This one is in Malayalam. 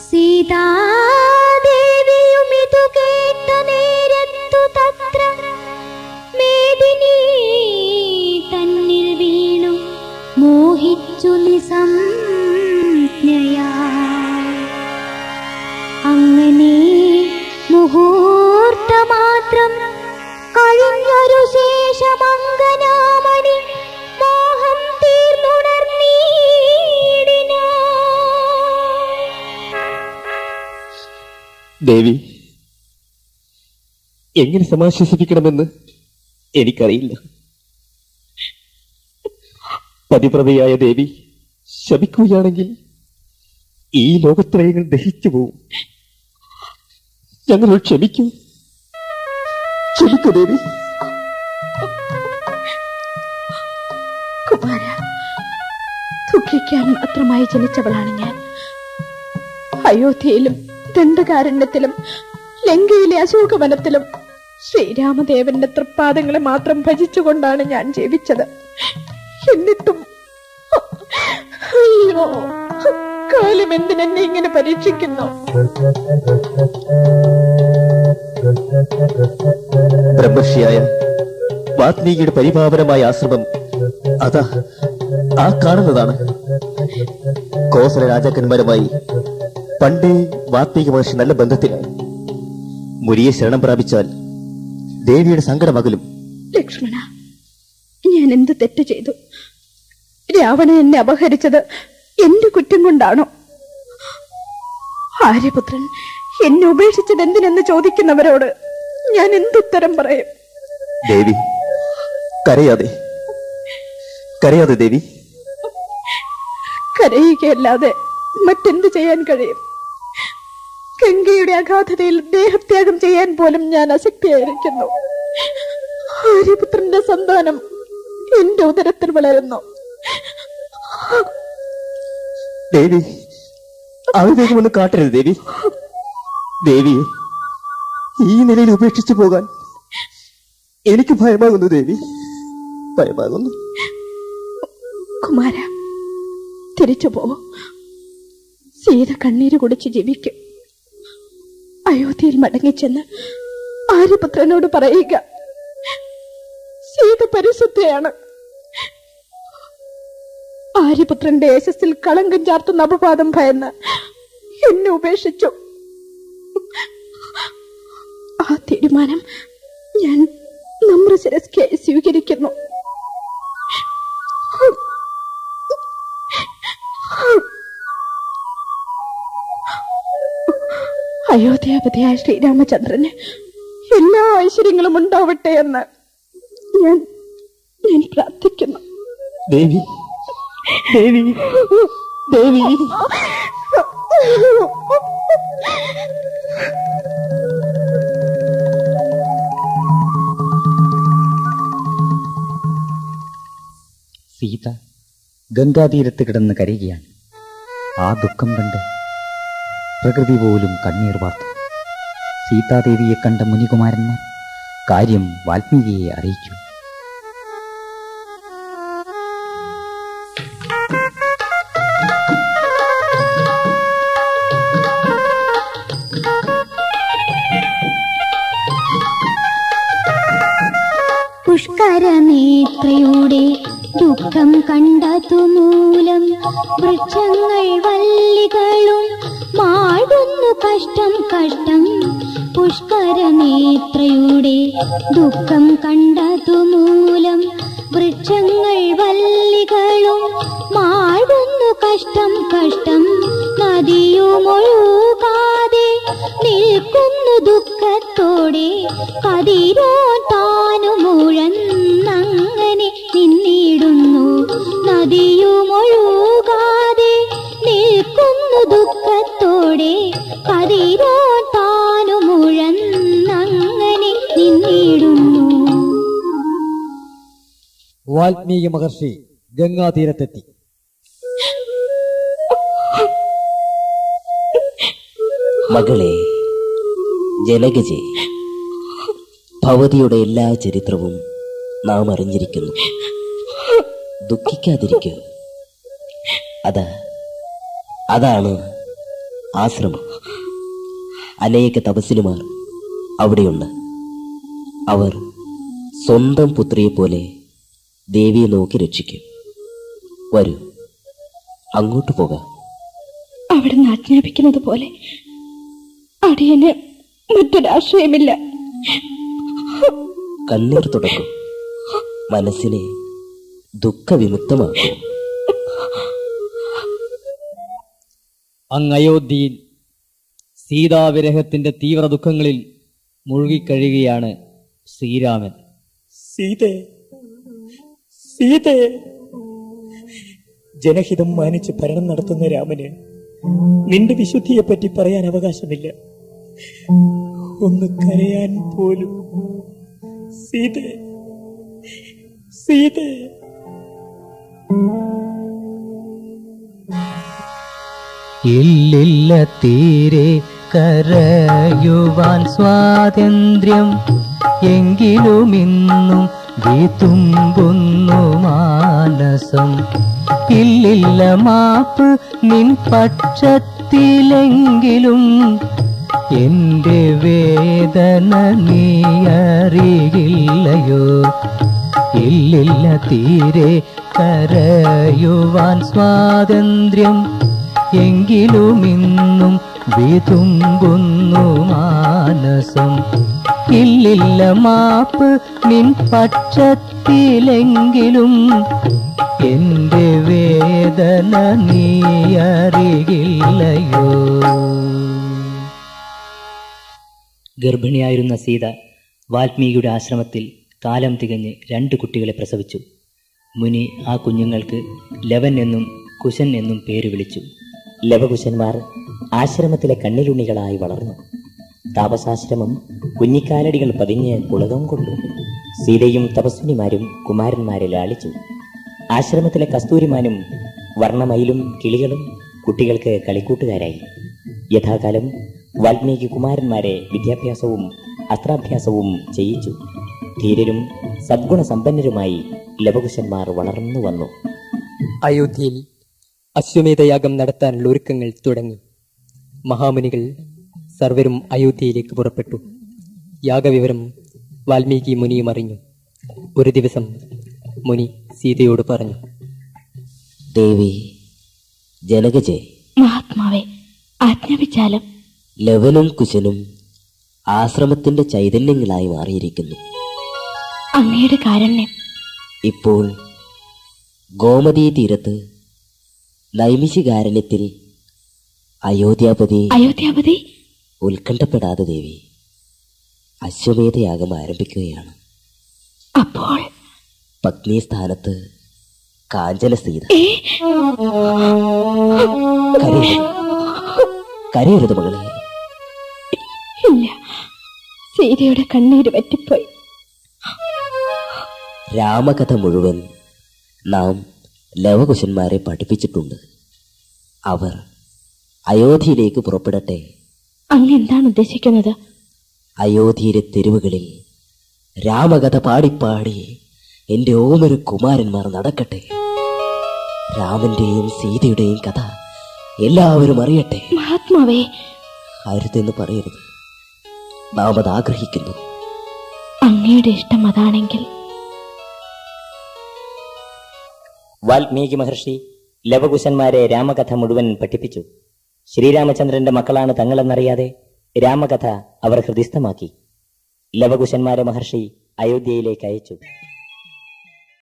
സീതാദേവിയുമിതു കേട്ട നേരത്തു തത്ര മേദിനി തന്നിൽ വീണു മോഹിച്ചു നിസംജ്ഞയാ അങ്ങനെ മുഹൂർത്തമാത്രം കഴിഞ്ഞൊരു ശേഷമംഗനാമണി മോഹം തീർന്നുണർന്നീടിനാ ദേവി എങ്ങനെ സമാശ്വസിപ്പിക്കണമെന്ന് എനിക്കറിയില്ല പതിപ്രതയായ ദേവി ശപിക്കുകയാണെങ്കിൽ ഈ ലോകത്രയങ്ങൾ ദഹിച്ചു പോവും ഞങ്ങൾ ക്ഷമിക്കൂ ക്ഷമിക്കൂ ദേവി കുമാര ദുഃഖിക്കാൻ മാത്രമായി ജനിച്ചവളാണ് ഞാൻ അയോധ്യയിലും ദണ്ഡകാരണ്യത്തിലും ലങ്കയിലെ അശോകവനത്തിലും ശ്രീരാമദേവന്റെ തൃപ്പാദങ്ങളെ മാത്രം ഭജിച്ചുകൊണ്ടാണ് ഞാൻ ജീവിച്ചത് എന്നിട്ടും അയ്യോ കാലം എന്തിനെന്നെ ഇങ്ങനെ പരീക്ഷിക്കുന്നു ബ്രഹ്മർഷിയായ വാത്മീകിയുടെ പരിപാവനമായ ആശ്രമം അതാ ആ കാണുന്നതാണ് കോസല രാജാക്കന്മാരുമായി പണ്ടേ വാത്മീക മഹർഷി നല്ല ബന്ധത്തിലാണ് മുരിയെ ശരണം പ്രാപിച്ചാൽ ദേവിയുടെ സങ്കടമകലും ലക്ഷ്മണ ഞാൻ എന്ത് തെറ്റ് ചെയ്തു രാവണൻ എന്നെ അപഹരിച്ചത് എന്റെ കുറ്റം കൊണ്ടാണോ ആര്യപുത്രൻ എന്നെ ഉപേക്ഷിച്ചത് എന്തിനെന്ന് ചോദിക്കുന്നവരോട് ഞാൻ എന്തുത്തരം പറയും ദേവി കരയാതെ കരയാതെ ദേവി കരയുകയല്ലാതെ മറ്റെന്ത് ചെയ്യാൻ കഴിയും ഗംഗയുടെ അഗാധതയിൽ ദേഹത്യാഗം ചെയ്യാൻ പോലും ഞാൻ അശക്തിയായിരിക്കുന്നു ആര്യപുത്രന്റെ സന്താനം എന്റെ ഉദരത്തിൽ വളരുന്നു ദേവി അവിവേകമൊന്നും കാട്ടരുത് ദേവി ദേവിയെ ഈ നിലയിൽ ഉപേക്ഷിച്ചു പോകാൻ എനിക്ക് ഭയമാകുന്നു ദേവി ഭയമാകുന്നു കുമാര തിരിച്ചു പോവോ സീത കണ്ണീര് കുടിച്ച് ജീവിക്കും അയോധ്യയിൽ മടങ്ങിച്ചെന്ന് ആര്യപുത്രനോട് പറയുക സീത പരിശുദ്ധയാണ് ആര്യപുത്രന്റെ യശസ്സിൽ കളങ്കം ചാർത്തുന്ന അപവാദം ഭയന്ന് എന്നെ ഉപേക്ഷിച്ചു ആ തീരുമാനം ഞാൻ നമ്രശിരസ്കായി സ്വീകരിക്കുന്നു അയോധ്യാപതിയായ ശ്രീരാമചന്ദ്രന് എല്ലാ ഐശ്വര്യങ്ങളും ഉണ്ടാവട്ടെ എന്ന് ഞാൻ ഞാൻ പ്രാർത്ഥിക്കുന്നു ദേവി ദേവി ദേവി സീത ഗംഗാതീരത്ത് കിടന്ന് കരയുകയാണ് ആ ദുഃഖം കണ്ട് പ്രകൃതി പോലും കണ്ണീർ വാർത്തു സീതാദേവിയെ കണ്ട മുനികുമാരന്മാർ കാര്യം വാൽമീകിയെ അറിയിച്ചു പുഷ്കരനേത്രയുടെ ദുഃഖം കണ്ടതു മൂലം വൃക്ഷങ്ങൾ വല്ലികളും മാടുന്നു കഷ്ടം കഷ്ടം പുഷ്കരനേത്രയുടെ ദുഃഖം കണ്ടതു മൂലം വൃക്ഷങ്ങൾ വല്ലികളും മാടുന്നു കഷ്ടം കഷ്ടം നദിയുമൊഴുകാതെ നിൽക്കുന്നു ദുഃഖത്തോടെ കതിരോ താനു മുഴന്നങ്ങനെ നിന്നിടുന്നു നദിയുമൊഴുകാതെ നിൽക്കുന്നു ദുഃഖത്തോടെ കതിരോ താനു മുഴന്നങ്ങനെ നിന്നിടുന്നു വാൽമീകി മഹർഷി ഗംഗാതീരത്തെത്തി മകളെ ജലഗജെ ഭവതിയുടെ എല്ലാ ചരിത്രവും നാം അറിഞ്ഞിരിക്കുന്നു ദുഃഖിക്കാതിരിക്കൂ അതാ അതാണ് ആശ്രമം അനേക തപസ്സിനുമാർ അവിടെയുണ്ട് അവർ സ്വന്തം പുത്രിയെ പോലെ ദേവിയെ നോക്കി രക്ഷിക്കും വരൂ അങ്ങോട്ട് പോകാം അവിടുന്ന് ആജ്ഞാപിക്കുന്നത് പോലെ അടിയന് മറ്റൊരാശ്രയമില്ല കണ്ണീർ തുടക്കും മനസ്സിനെ ദുഃഖവിമുക്തമാക്കും അങ്ങ് അയോധ്യയിൽ സീതാവിരഹത്തിന്റെ തീവ്ര ദുഃഖങ്ങളിൽ മുഴുകിക്കഴിയുകയാണ് ശ്രീരാമൻ സീതേ സീതേ ജനഹിതം മാനിച്ച് ഭരണം നടത്തുന്ന രാമന് നിന്റെ വിശുദ്ധിയെപ്പറ്റി പറയാൻ അവകാശമില്ല ഒന്ന് കരയാൻ പോലും സീതേ സീതേ ഇല്ലില്ല തീരെ കരയുവാൻ സ്വാതന്ത്ര്യം എങ്കിലും ഇന്നും വിതുമ്പുന്നു മാനസം ഇല്ലില്ല മാപ്പ് നിൻ പക്ഷത്തിലെങ്കിലും എന്റെ വേദന നീ അറിയില്ലയോ ഇല്ലില്ല തീരെ കരയുവാൻ സ്വാതന്ത്ര്യം എങ്കിലും ഇന്നും വിതുമ്പുന്നു മാനസം ഇല്ലില്ല മാപ്പ് നിൻ പക്ഷത്തിലെങ്കിലും എന്റെ വേദന നീ അറിയില്ലയോ ഗർഭിണിയായിരുന്ന സീത വാൽമീകിയുടെ ആശ്രമത്തിൽ കാലം തികഞ്ഞ് രണ്ട് കുട്ടികളെ പ്രസവിച്ചു മുനി ആ കുഞ്ഞുങ്ങൾക്ക് ലവൻ എന്നും കുശൻ എന്നും പേര് വിളിച്ചു ലവകുശന്മാർ ആശ്രമത്തിലെ കണ്ണിലുണ്ണികളായി വളർന്നു താപസാശ്രമം കുഞ്ഞിക്കാലടികൾ പതിഞ്ഞ് പുളകം കൊണ്ടു സീതയും തപസ്വിനിമാരും കുമാരന്മാരെ ലാളിച്ചു ആശ്രമത്തിലെ കസ്തൂരിമാനും വർണ്ണമയിലും കിളികളും കുട്ടികൾക്ക് കളിക്കൂട്ടുകാരായി യഥാകാലം വാൽമീകി കുമാരന്മാരെ വിദ്യാഭ്യാസവും അസ്ത്രാഭ്യാസവും ചെയ്യിച്ചു ധീരരും സദ്ഗുണസമ്പന്നരുമായി ലവകുശന്മാർ വളർന്നു വന്നു അയോധ്യയിൽ അശ്വമേധയാഗം നടത്താനുള്ള ഒരുക്കങ്ങൾ തുടങ്ങി മഹാമുനികൾ സർവരും അയോധ്യയിലേക്ക് പുറപ്പെട്ടു യാഗവിവരം വാൽമീകി മുനിയും അറിഞ്ഞു ഒരു ദിവസം മുനി സീതയോട് പറഞ്ഞു ദേവി ജനകജെ മഹാത്മാവെ ആജ്ഞാപിച്ചാലും ലവനും കുശനും ആശ്രമത്തിന്റെ ചൈതന്യങ്ങളായി മാറിയിരിക്കുന്നു അങ്ങയുടെ കാരുണ്യം ഇപ്പോൾ ഗോമതീ തീരത്ത് നൈമിഷികാരണ്യത്തിൽ അയോധ്യാപതി അയോധ്യാപതി ഉത്കണ്ഠപ്പെടാതെ ദേവി അശ്വമേധയാഗം ആരംഭിക്കുകയാണ് അപ്പോൾ പത്നി സ്ഥാനത്ത് കാഞ്ചന സീത ഏ കരയരുത് കരയരുത് മകളെ ഇല്ല സീതയുടെ കണ്ണീര് പറ്റിപ്പോയി രാമകഥ മുഴുവൻ നാം ലവകുശന്മാരെ പഠിപ്പിച്ചിട്ടുണ്ട് അവർ അയോധ്യയിലേക്ക് പുറപ്പെടട്ടെ അങ്ങ് എന്താണ് ഉദ്ദേശിക്കുന്നത് അയോധ്യയിലെ തെരുവുകളിൽ രാമകഥ പാടിപ്പാടി എന്റെ ഓമന കുമാരന്മാർ നടക്കട്ടെ രാമന്റെയും സീതയുടെയും കഥ എല്ലാവരും അറിയട്ടെ മഹാത്മാവേ അരുതെന്ന് പറയരുത് നാം അത് ആഗ്രഹിക്കുന്നു അങ്ങയുടെ ഇഷ്ടം അതാണെങ്കിൽ വാൽമീകി മഹർഷി ലവകുശന്മാരെ രാമകഥ മുഴുവൻ പഠിപ്പിച്ചു ശ്രീരാമചന്ദ്രന്റെ മക്കളാണ് തങ്ങളെന്നറിയാതെ രാമകഥ അവർ ഹൃദിസ്ഥമാക്കി ലവകുശന്മാരെ മഹർഷി അയോധ്യയിലേക്ക് അയച്ചു